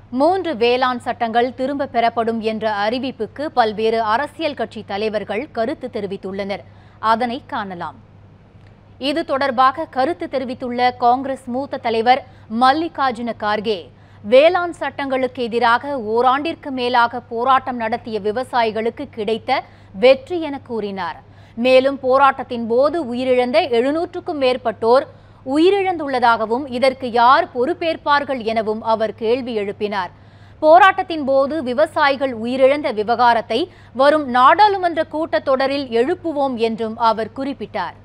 மூன்று வேளாண் சட்டங்கள் திரும்ப பெறப்படும் என்ற அறிவிப்புக்கு பல்வேறு அரசியல் கட்சி தலைவர்கள் கருத்து தெரிவித்துள்ளனர் அதனை காணலாம் இது தொடர்பாக கருத்து தெரிவித்துள்ள காங்கிரஸ் மூத்த தலைவர் மல்லிகார்ஜுன கார்கே வேளாண் சட்டங்களுக்கு எதிராக ஓராண்டிற்கு மேலாக போராட்டம் நடத்திய விவசாயிகளுக்கு கிடைத்த வெற்றி என கூறினார் மேலும் போராட்டத்தின் போது உயிரிழந்த எழுநூற்றுக்கும் மேற்பட்டோர் உயிரிழந்துள்ளதாகவும் இதற்கு யார் பொறுப்பேற்பார்கள் எனவும் அவர் கேள்வி எழுப்பினார் போராட்டத்தின் போது விவசாயிகள் உயிரிழந்த விவகாரத்தை வரும் நாடாளுமன்ற கூட்டத்தொடரில் எழுப்புவோம் என்றும் அவர் குறிப்பிட்டார்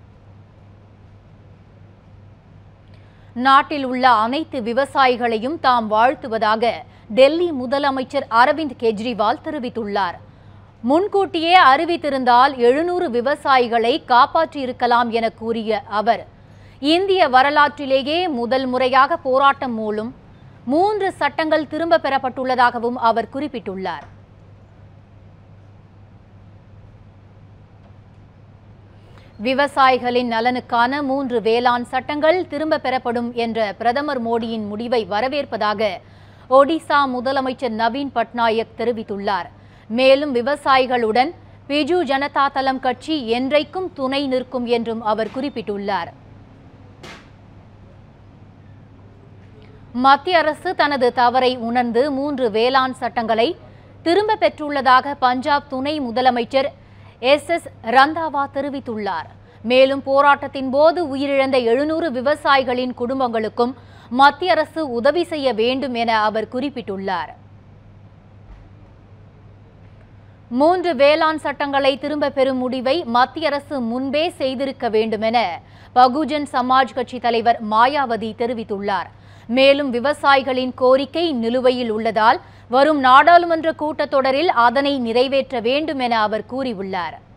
நாட்டில் உள்ள அனைத்து விவசாயிகளையும் தாம் வாழ்த்துவதாக டெல்லி முதலமைச்சர் அரவிந்த் கெஜ்ரிவால் தெரிவித்துள்ளார் முன்கூட்டியே அறிவித்திருந்தால் எழுநூறு விவசாயிகளை காப்பாற்றியிருக்கலாம் என கூறிய அவர் இந்திய வரலாற்றிலேயே முதல் முறையாக போராட்டம் மூலம் மூன்று சட்டங்கள் திரும்ப பெறப்பட்டுள்ளதாகவும் அவர் குறிப்பிட்டுள்ளார் விவசாயிகளின் நலனுக்கான மூன்று வேளாண் சட்டங்கள் திரும்ப பெறப்படும் என்ற பிரதமர் மோடியின் முடிவை வரவேற்பதாக ஒடிசா முதலமைச்சர் நவீன் பட்நாயக் தெரிவித்துள்ளார் மேலும் விவசாயிகளுடன் பிஜு ஜனதா தளம் கட்சி என்றைக்கும் துணை நிற்கும் என்றும் அவர் குறிப்பிட்டுள்ளார் மத்திய அரசு தனது தவறை உணர்ந்து மூன்று வேளாண் சட்டங்களை திரும்ப பெற்றுள்ளதாக பஞ்சாப் துணை முதலமைச்சர் எஸ் எஸ் ரந்தாவா தெரிவித்துள்ளார் மேலும் போராட்டத்தின் போது உயிரிழந்த எழுநூறு விவசாயிகளின் குடும்பங்களுக்கும் மத்திய அரசு உதவி செய்ய வேண்டும் என அவர் குறிப்பிட்டுள்ளார் மூன்று வேளாண் சட்டங்களை திரும்ப பெறும் முடிவை மத்திய அரசு முன்பே செய்திருக்க வேண்டுமென பகுஜன் சமாஜ் கட்சி தலைவர் மாயாவதி தெரிவித்துள்ளார் மேலும் விவசாயிகளின் கோரிக்கை நிலுவையில் உள்ளதால் வரும் நாடாளுமன்ற கூட்டத்தொடரில் அதனை நிறைவேற்ற வேண்டும் என அவர் கூறியுள்ளார்